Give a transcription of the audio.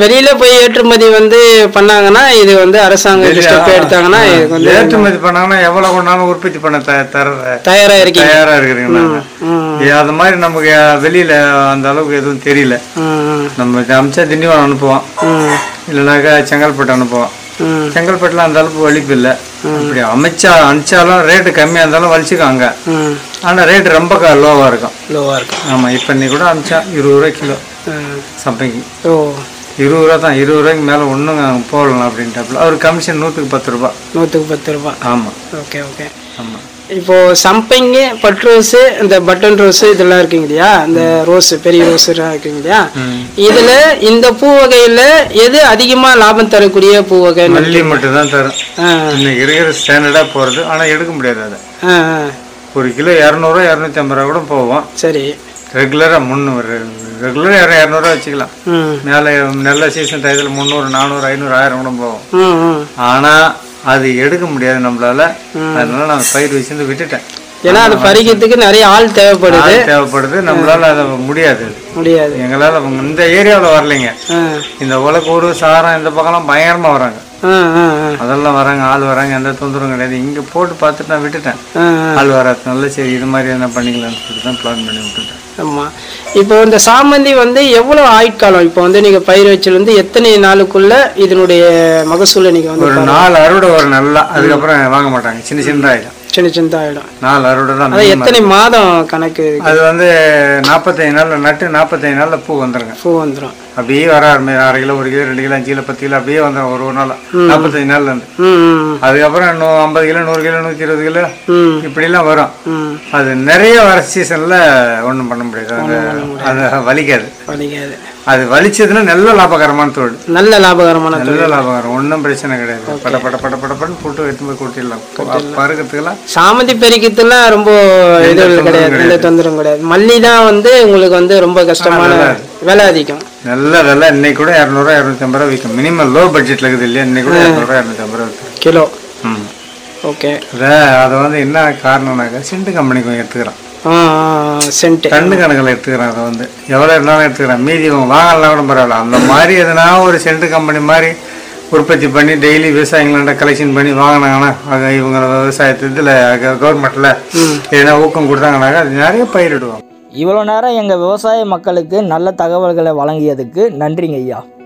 வெளியில போய் ஏற்றுமதி வந்து பண்ணாங்கன்னா இது வந்து அரசாங்கம் இது ஸ்டெப் எடுத்தாங்கன்னா இதுக்கு வந்து ஏற்றுமதி பண்ணாங்கன்னா எவ்வளவு கொண்டாலும் உற்பத்தி பண்ண த- தர தயாரா இருக்கீங்க தயாரா இருக்கிறீங்க நாங்க ம், ஏ, அது மாதிரி நமக்கு வெளியில அந்த அளவுக்கு எதுவும் தெரியல ம், நம்ம அமிச்சா திண்டிவனம் அனுப்புவோம் ம், இல்லைனாக்கா செங்கல்பட்டு அனுப்புவோம் ம், செங்கல்பட்டுல அந்த அளவுக்கு வலிப்பு இல்லை அப்படி அமைச்சா அனுப்பிச்சாலும் ரேட்டு கம்மியா இருந்தாலும் வலிச்சுக்காங்க ம். ஆனா ரேட்டு ரொம்ப லோவா இருக்கும் லோவா இருக்கும் ஆமா இப்ப இன்னைக்கு கூட அமிச்சா இருபது ரூபாய் கிலோ ம். சப்பைக்கு ஓ இருபது ரூபா தான் இருபது ரூபாய்க்கு மேல ஒண்ணும் போடலாம் அப்படின்ட்டாப்புல அவர் கமிஷன் நூற்றுக்கு பத்து ரூபாய் நூற்றுக்கு பத்து ரூபாய் ஆமா ஓகே ஓகே ஆமா இப்போ சம்பங்கி பட் ரோஸு இந்த பட்டன் ரோஸு இதெல்லாம் இருக்குங்க இல்லையா இந்த ரோஸு பெரிய ரோஸ் இருக்குங்க இல்லையா இதுல இந்த பூ வகையில எது அதிகமா லாபம் தரக்கூடிய பூ வகை மல்லி மட்டும் தான் தரும் ஆ, இன்னைக்கு இருக்கிற ஸ்டாண்டர்டா போறது ஆனா எடுக்க முடியாது அதை ஆ, ஆ. ஒரு கிலோ இரநூறுவா இரநூத்தி ஐம்பது ரூபா கூட போவோம் சரி ரெகுலரா முந்நூறு ரெகுலரா இரநூறுவா வச்சுக்கலாம் ம் மேலே நல்ல சீசன் டயத்தில் முந்நூறு நானூறு ஐநூறு ஆயிரம் கூட போவோம் ம் ம் ஆனா அது எடுக்க முடியாது நம்மளால அதனால நான் பயிர் வச்சிருந்து விட்டுட்டேன் ஏன்னா அது பறிக்கிறதுக்கு நிறைய ஆள் தேவைப்படுது ஆள் தேவைப்படுது நம்மளால அதை முடியாது அது. முடியாது எங்களால அவங்க இந்த ஏரியாவில் வரலைங்க ஆ இந்த உலக்கூர் சாரம் இந்த பக்கம்லாம் பயங்கரமா வராங்க ஆ ஆ ஆ அதெல்லாம் வராங்க ஆள் வராங்க எந்த தொந்தரவும் கிடையாது இங்க போட்டு பார்த்துட்டு நான் விட்டுட்டேன் ஆ ஆள் வராதுனால சரி இது மாதிரி என்ன பண்ணிக்கலாம்னு சொல்லிட்டு தான் பிளான் பண்ணி விட்டுட்டேன் ஆமா இப்போ இந்த சாமந்தி வந்து எவ்வளவு ஆயுட்காலம் இப்போ வந்து நீங்க பயிர் வச்சிருந்து எத்தனை நாளுக்குள்ள இதனுடைய மகசூலை நீங்க வந்து ஒரு நாலு அறுவடை வரும் நல்லா அதுக்கப்புறம் வாங்க மாட்டாங்க சின்ன சின்னதாயிடும் சின்ன சின்ன ஆயிடும் நாலு அறுவடை தான் அதான் எத்தனை மாதம் கணக்கு அது வந்து நாற்பத்தைந்து நாள்ல நட்டு நாற்பத்தைந்து நாள்ல பூ வந்துருங்க பூ வந்துடும் அப்படியே வர ஆரம்பி அரை கிலோ ஒரு கிலோ ரெண்டு கிலோ அஞ்சு கிலோ பத்து கிலோ அப்படியே வந்துடும் ஒரு ஒரு நாள் நாற்பத்தஞ்சு நாள்ல இருந்து ம் ம் அதுக்கப்புறம் இன்னும் ஐம்பது கிலோ நூறு கிலோ நூற்றி இருபது கிலோ ம் இப்படிலாம் வரும் ம் அது நிறைய வர சீசன்ல ஒன்றும் பண்ண முடியாது அது அது வலிக்காது வலிக்காது அது வலிச்சதுன்னா நல்ல லாபகரமான தொழில் நல்ல லாபகரமான தொழில். நல்ல லாபகரம் ஒன்றும் பிரச்சனை கிடையாது பட பட பட பட படன்னு போட்டு எடுத்து போய் கொட்டிடலாம் பருக்கிறதுக்கெல்லாம் சாமந்தி பறிக்கிறதுலாம் ரொம்ப இது கிடையாது எந்த தொந்தரவும் கிடையாது மல்லி தான் வந்து உங்களுக்கு வந்து ரொம்ப கஷ்டமான விலை அதிகம் நல்ல விலை இன்னைக்கு கூட இரநூறுவா இரநூத்தி ஐம்பது ரூபா விற்கும் மினிமம் லோ பட்ஜெட்ல இருக்குது இல்லையா இன்னைக்கு கூட இரநூறுவா இரநூத்தி ஐம்பது ரூபா விற்கும் கிலோ ம் ஓகே அதை அதை வந்து என்ன காரணம்னாக்கா சிண்டு கம்பெனிக்கு எடுத்துக்கிறான் ஆ சென்ட் டன்னு கணக்கில் எடுத்துக்கிறான் அதை வந்து எவ்வளோ இருந்தாலும் எடுத்துக்கிறான் மீதி இவன் வாங்கலாம் கூட பரவாயில்ல அந்த மாதிரி எதனா ஒரு சென்ட் கம்பெனி மாதிரி உற்பத்தி பண்ணி டெய்லி விவசாயிங்கள்ட்ட கலெக்ஷன் பண்ணி வாங்கினாங்கன்னா அது இவங்க விவசாயத்து இதில் கவர்மெண்ட்டில் எதனா ஊக்கம் கொடுத்தாங்கனாக்கா அது நிறைய பயிரிடுவாங்க இவ்வளோ நேரம் எங்கள் விவசாய மக்களுக்கு நல்ல தகவல்களை வழங்கியதுக்கு நன்றிங்க ஐயா